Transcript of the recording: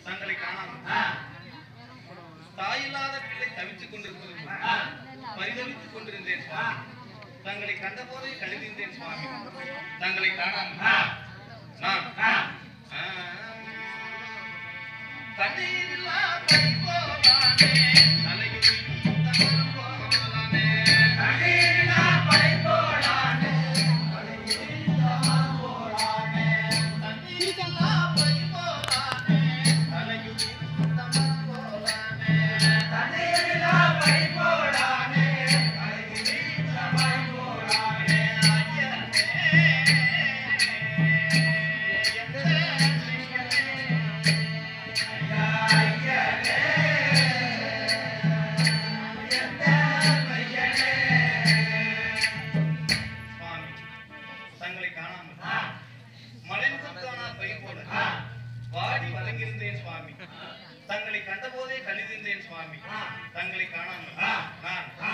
தங்களை காணாமல் தாயில்லாத பிள்ளை தவித்துக் கொண்டிருப்பது போல் பரிதவித்துக் கொண்டிருந்தேன் சுவாமி தங்களை கண்ட போதே கழுதிந்தேன் சுவாமி தங்களை காணாமல் நான் ஆ, தண்ணீரில்லா பனி போலானே, தலையுமிழும் தமரம் போலானே. தண்ணீரில்லா பனி போலானே, தலையுமிழும் தமரம் போலானே. சுவாமி, தங்களை காணாமல் மலைமுகத்தானா பயிர் போல வாடி வதங்கியிருந்தேன் சுவாமி தங்களை கண்டபோதே கழிந்திருந்தேன் சுவாமி தங்களை காணாமல் நான்